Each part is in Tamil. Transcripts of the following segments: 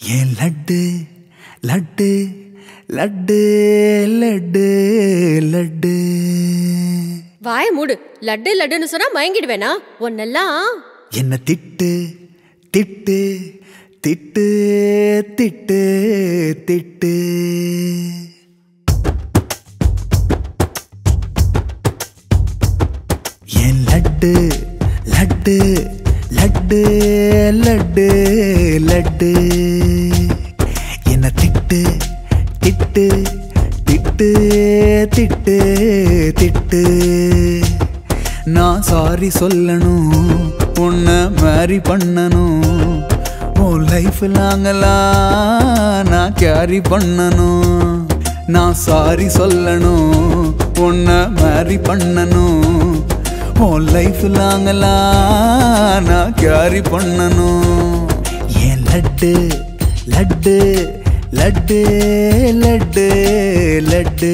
ஏன் லட்டு லட்டு லட்டு லட்டு லட்டு வாய மூடு லட்டு லட்டுன்னு சொன்னா மயங்கிடுவேனா உன்னெல்லாம் என்ன திட்டு திட்டு திட்டு திட்டு திட்டு என் லட்டு லட்டு லட்டு லட்டு லட்டு என்ன திட்டு திட்டு திட்டு திட்டு திட்டு நான் சாரி சொல்லணும் உன்னை மேரி பண்ணணும் உன் லைஃப் லாங்கலாம் நான் கேரி பண்ணணும் நான் சாரி சொல்லணும் உன்னை மேரி பண்ணணும் உன் லைஃப் லாங்கலாம் நான் கேரி பண்ணணும் ஏன் லட்டு லட்டு லட்டு லட்டு லட்டு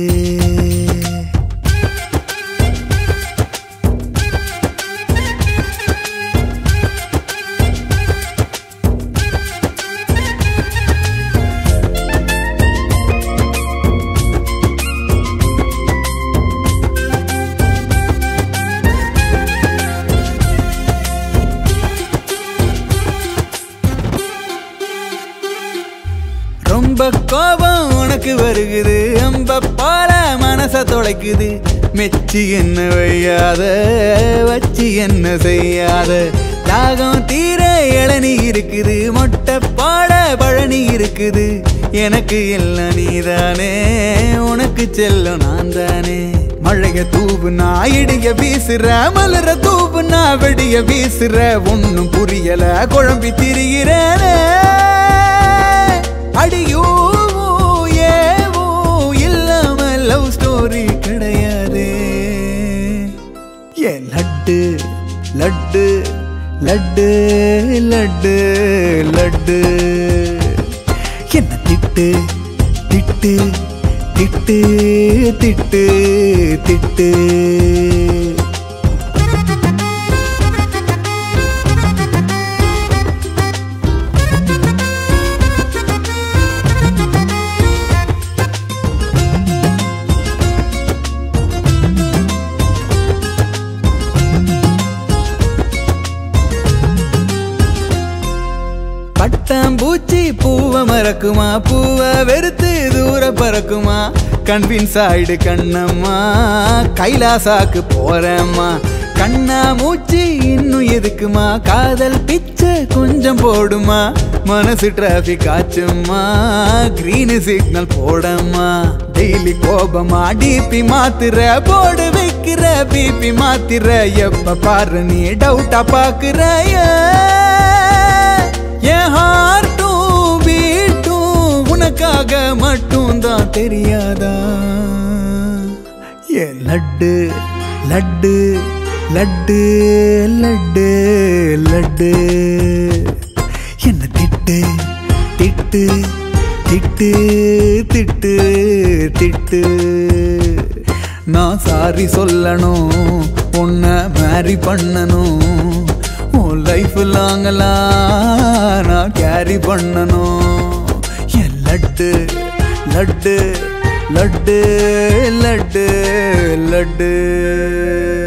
ரொம்ப கோபம் உனக்கு வருகுது அம்ப போல மனச தொலைக்குது மெச்சி என்ன வையாத வச்சு என்ன செய்யாத தாகம் தீர இளநீ இருக்குது மொட்டை பாட பழனி இருக்குது எனக்கு எல்லாம் நீதானே உனக்கு செல்லும் நான் தானே மழைய தூவு நான் இடிய வீசுற மலர தூவு நான் வெடிய வீசுற ஒன்னும் புரியல குழம்பி திரிகிறேனே அடியோ ஏவோ இல்லாம லவ் ஸ்டோரி கிடையாதே ஏ லட்டு லட்டு லட்டு லட்டு லட்டு என்ன திட்டு திட்டு திட்டு திட்டு திட்டு பட்டாம்பூச்சி பூவை மறக்குமா பூவை வெறுத்து தூர பறக்குமா கன்வின்ஸ் ஆயிடு கண்ணம்மா கைலாசாக்கு போறேம்மா கண்ணா மூச்சி இன்னும் எதுக்குமா காதல் பிச்சை கொஞ்சம் போடுமா மனசு டிராபிக் ஆச்சும்மா கிரீன் சிக்னல் போடம்மா டெய்லி கோபமா டிபி மாத்துற போர்டு வைக்கிற பிபி மாத்திர எப்ப பாரு நீ டவுட்டா பாக்குற என் ஹார்ட்டும் பீட்டும் உனக்காக மட்டும் தான் தெரியாதா ஏ லட்டு லட்டு லட்டு லட்டு லட்டு என்ன திட்டு திட்டு திட்டு திட்டு திட்டு நான் சாரி சொல்லணும் உன்னை மேரி பண்ணணும் உன் லைஃப் லாங்கலாம் நான் கேரி பண்ணணும் என் லட்டு லட்டு லட்டு லட்டு லட்டு